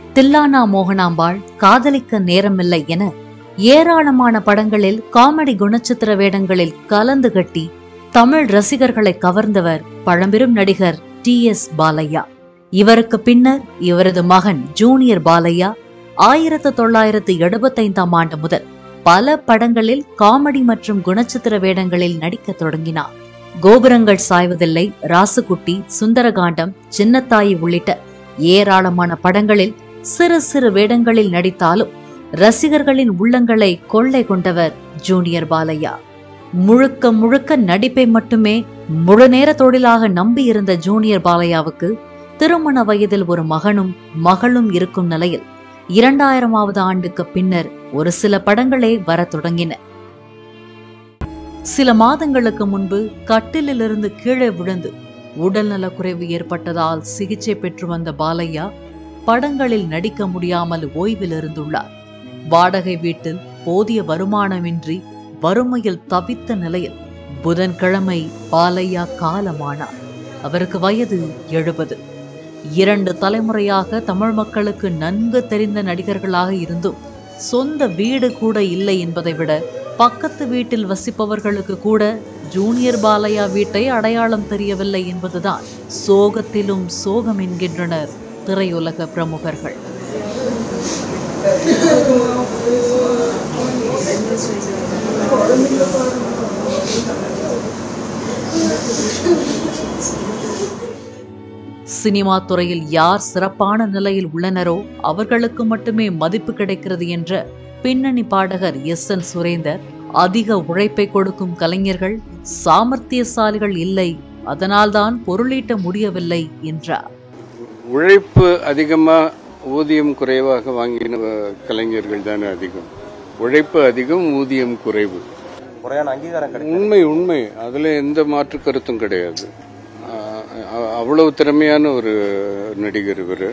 தில்லானா மோகனாம்பாள் காதலிக்க நேரமில்லை என ஏராளமான படங்களில் காமெடி குணச்சித்திர வேடங்களில் கலந்து கட்டி தமிழ் ரசிகர்களை கவர்ந்தவர் பழம்பெரும் நடிகர் டி எஸ் பாலையா இவருக்கு பின்னர் இவரது மகன் ஜூனியர் பாலையா ஆயிரத்து தொள்ளாயிரத்து எழுபத்தைந்தாம் ஆண்டு முதல் பல படங்களில் காமெடி மற்றும் குணச்சித்திர வேடங்களில் நடிக்கத் தொடங்கினார் கோபுரங்கள் சாய்வதில்லை ராசுகுட்டி சுந்தரகாண்டம் சின்னத்தாயி உள்ளிட்ட ஏராளமான படங்களில் சிறு சிறு வேடங்களில் நடித்தாலும் ரசிகர்களின் உள்ளங்களை கொள்ளை கொண்டவர் ஜூனியர் பாலையா முழுக்க முழுக்க நடிப்பை மட்டுமே முழு நேர தொழிலாக நம்பியிருந்த ஜூனியர் பாலையாவுக்கு திருமண வயதில் ஒரு மகனும் மகளும் இருக்கும் நிலையில் இரண்டாயிரமாவது ஆண்டுக்கு பின்னர் ஒரு சில படங்களே வரத் தொடங்கின சில மாதங்களுக்கு முன்பு கட்டிலிலிருந்து கீழே விழுந்து உடல்நலக் குறைவு ஏற்பட்டதால் சிகிச்சை பெற்று வந்த பாலையா படங்களில் நடிக்க முடியாமல் ஓய்வில் இருந்துள்ளார் வாடகை வீட்டில் போதிய வருமானமின்றி வறுமையில் தவித்த நிலையில் புதன்கிழமை பாலையா காலமானார் அவருக்கு வயது எழுபது இரண்டு தலைமுறையாக தமிழ் மக்களுக்கு நன்கு தெரிந்த நடிகர்களாக இருந்தும் சொந்த வீடு கூட இல்லை என்பதை விட பக்கத்து வீட்டில் வசிப்பவர்களுக்கு கூட ஜூனியர் பாலையா வீட்டை அடையாளம் தெரியவில்லை என்பதுதான் சோகத்திலும் சோகம் என்கின்றனர் திரையுலக பிரமுகர்கள் சினிமா துறையில் யார் சிறப்பான நிலையில் உள்ளனரோ அவர்களுக்கு மட்டுமே மதிப்பு கிடைக்கிறது என்ற பின்னணி பாடகர் எஸ் என் சுரேந்தர் அதிக உழைப்பை கொடுக்கும் கலைஞர்கள் சாமர்த்தியசாலிகள் இல்லை அதனால்தான் பொருளீட்ட முடியவில்லை என்றார் உழைப்பு அதிகமாக ஊதியம் குறைவாக வாங்கின கலைஞர்கள் தானே அதிகம் உழைப்பு அதிகம் ஊதியம் குறைவு முறையான அங்கீகாரம் கிடைக்கும் உண்மை உண்மை அதுல எந்த மாற்று கருத்தும் கிடையாது ஆஹ் அ- அவ்வளவு திறமையான ஒரு நடிகர் இவர்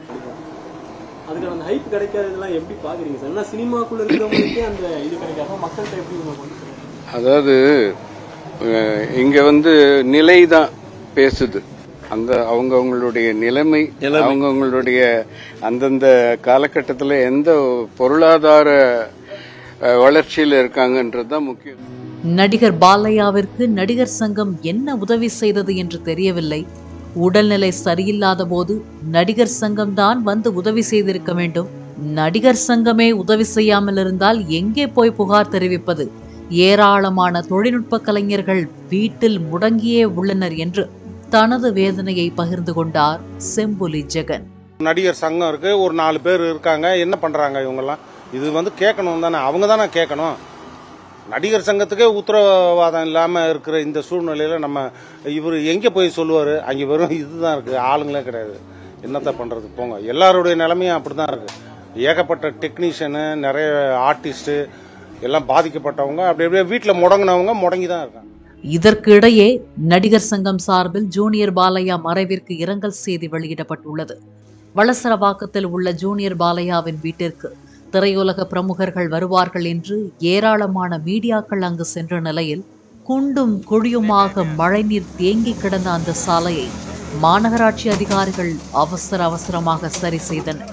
அதுக்கான அந்த ஹைப் கிடைக்காததெல்லாம் எப்படி பாக்குறீங்க சார் ஏன்னா சினிமாக்குள்ள இருக்கிறவங்களுக்கே அந்த இது கிடைக்காம மக்கள்கிட்ட எப்படி இவங்க கொண்டு போறாங்க? அதாவது அஹ், இங்க வந்து நிலை தான் பேசுது அந்த அவங்க அவங்களுடைய நிலைமை அவங்க அவங்களுடைய அந்தந்த காலகட்டத்தில் எந்த பொருளாதார அஹ், வளர்ச்சியில இருக்காங்கன்றது தான் முக்கியம் நடிகர் பாலையாவிற்கு நடிகர் சங்கம் என்ன உதவி செய்தது என்று தெரியவில்லை உடல்நிலை சரியில்லாத போது நடிகர் சங்கம் தான் வந்து உதவி செய்திருக்க வேண்டும் நடிகர் சங்கமே உதவி செய்யாமல் இருந்தால் எங்கே போய் புகார் தெரிவிப்பது ஏராளமான தொழில்நுட்ப கலைஞர்கள் வீட்டில் முடங்கியே உள்ளனர் என்று தனது வேதனையை பகிர்ந்து கொண்டார் செம்புலி ஜெகன் நடிகர் சங்கம் இருக்கு ஒரு நாலு பேர் இருக்காங்க என்ன பண்றாங்க இவங்கெல்லாம் இது வந்து கேட்கணும் தானே அவங்க தானே கேட்கணும் நடிகர் சங்கத்துக்கே உத்தரவாதம் இல்லாம இருக்கிற இந்த சூழ்நிலையில நம்ம இவர் எங்க போய் சொல்லுவாரு அங்க வெறும் இதுதான் இருக்கு ஆளுங்களே கிடையாது என்னத்த பண்றது போங்க எல்லாருடைய நிலைமையும் அப்படிதான் இருக்கு ஏகப்பட்ட டெக்னீஷியனு நிறைய ஆர்டிஸ்ட் எல்லாம் பாதிக்கப்பட்டவங்க அப்படி அப்படியே வீட்டில் முடங்கினவங்க முடங்கி தான் இருக்காங்க இதற்கு இடையே நடிகர் சங்கம் சார்பில் ஜூனியர் பாலையா மறைவிற்கு இரங்கல் செய்தி வெளியிடப்பட்டுள்ளது வளசரவாக்கத்தில் உள்ள ஜூனியர் பாலையாவின் வீட்டிற்கு திரையுலக பிரமுகர்கள் வருவார்கள் என்று ஏராளமான மீடியாக்கள் அங்கு சென்ற நிலையில் குண்டும் குழியுமாக மழைநீர் தேங்கி கிடந்த அந்த சாலையை மாநகராட்சி அதிகாரிகள் அவசர அவசரமாக சரி செய்தனர்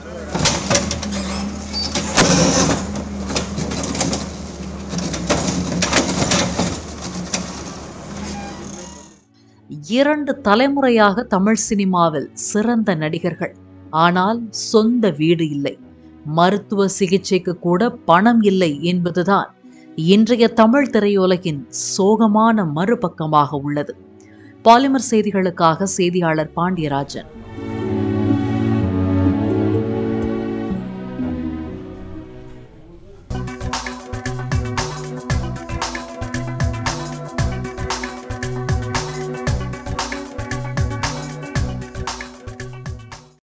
இரண்டு தலைமுறையாக தமிழ் சினிமாவில் சிறந்த நடிகர்கள் ஆனால் சொந்த வீடு இல்லை மருத்துவ சிகிச்சைக்கு கூட பணம் இல்லை என்பதுதான் இன்றைய தமிழ் திரையுலகின் சோகமான மறுபக்கமாக உள்ளது பாலிமர் செய்திகளுக்காக செய்தியாளர் பாண்டியராஜன்